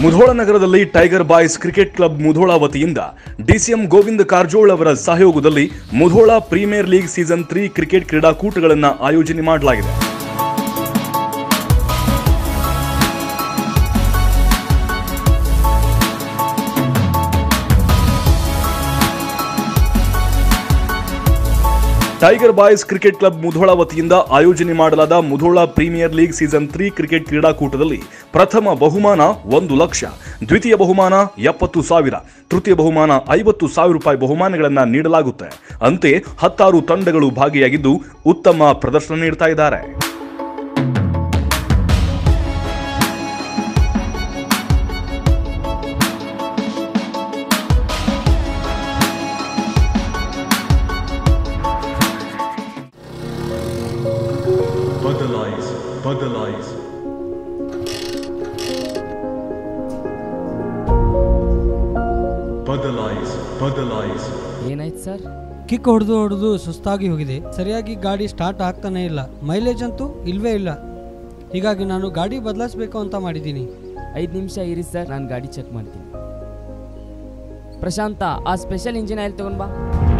ಮುಧೋಳ ನಗರದಲ್ಲಿ tiger boys cricket club Mudhol ವತಿಯಿಂದ DCM Govind Karjol ಅವರ ಸಹಯೋಗದಲ್ಲಿ Mudhol premier league season three cricket ಕ್ರೀಡಾಕೂಟಗಳನ್ನು ಆಯೋಜನೆ ಮಾಡಲಾಗಿದೆ tiger boys cricket club Mudhol ವತಿಯಿಂದ ಆಯೋಜನೆ ಮಾಡಲಾದ Mudhol premier league season three cricket ಕ್ರೀಡಾಕೂಟದಲ್ಲಿ ಪ್ರಥಮ ಬಹುಮಾನ ಒಂದು ಲಕ್ಷ ದ್ವಿತೀಯ ಬಹುಮಾನ ಎಪ್ಪತ್ತು ಸಾವಿರ ತೃತೀಯ ಬಹುಮಾನ ಐವತ್ತು ಸಾವಿರ ರೂಪಾಯಿ ಬಹುಮಾನಗಳನ್ನು ನೀಡಲಾಗುತ್ತೆ ಅಂತೆ ಹತ್ತಾರು ತಂಡಗಳು ಭಾಗಿಯಾಗಿದ್ದು ಉತ್ತಮ ಪ್ರದರ್ಶನ ನೀಡ್ತಾ ಇದ್ದಾರೆ ಬದಲಾಯಿಸು ಬದಲಾಯಿಸು ಬದಲಾಯಿಸು ಬದಲಾಯಿಸು ಏನಾಯ್ತು ಸರ್ ಕಿಕ್ ಹೊಡೆದು ಹೊಡೆದು ಸುಸ್ತಾಗಿ ಹೋಗಿದೆ ಸರಿಯಾಗಿ ಗಾಡಿ ಸ್ಟಾರ್ಟ್ ಆಗ್ತಾನೆ ಇಲ್ಲ ಮೈಲೇಜ್ ಅಂತೂ ಇಲ್ವೇ ಇಲ್ಲ ಹೀಗಾಗಿ ನಾನು ಗಾಡಿ ಬದಲಾಯಿಸಬೇಕು ಅಂತ ಮಾಡಿದ್ದೀನಿ ಐದು ನಿಮಿಷ ಇರಿ ಸರ್ ನಾನು ಗಾಡಿ ಚೆಕ್ ಮಾಡ್ತೀನಿ ಪ್ರಶಾಂತ ಆ ಸ್ಪೆಷಲ್ ಇಂಜಿನ್ ಆಯಿಲ್ ತಗೊಂಡ್ ಬಾ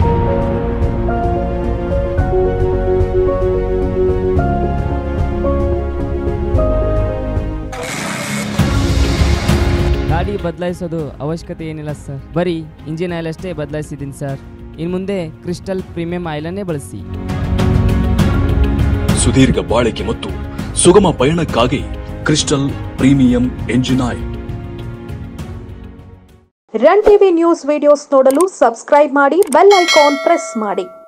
ಗಾಡಿ ಬದಲಾಯಿಸೋದು ಅವಶ್ಯಕತೆ ಏನಿಲ್ಲ ಸರ್ ಬರೀ ಇಂಜಿನ್ ಆಯಿಲ್ ಅಷ್ಟೇ ಬದಲಾಯಿಸಿದ್ದೀನಿ ಸರ್ ಇನ್ನು ಮುಂದೆ ಕ್ರಿಸ್ಟಲ್ ಪ್ರೀಮಿಯಂ ಆಯಿಲನ್ನೇ ಬಳಸಿ ಸುದೀರ್ಘ ಬಾಳಿಕೆ ಮತ್ತು ಸುಗಮ ಪಯಣಕ್ಕಾಗಿ crystal premium engine oil run TV news videos ನೋಡಲು ಸಬ್ಸ್ಕ್ರೈಬ್ ಮಾಡಿ ಬೆಲ್ ಐಕಾನ್ ಪ್ರೆಸ್ ಮಾಡಿ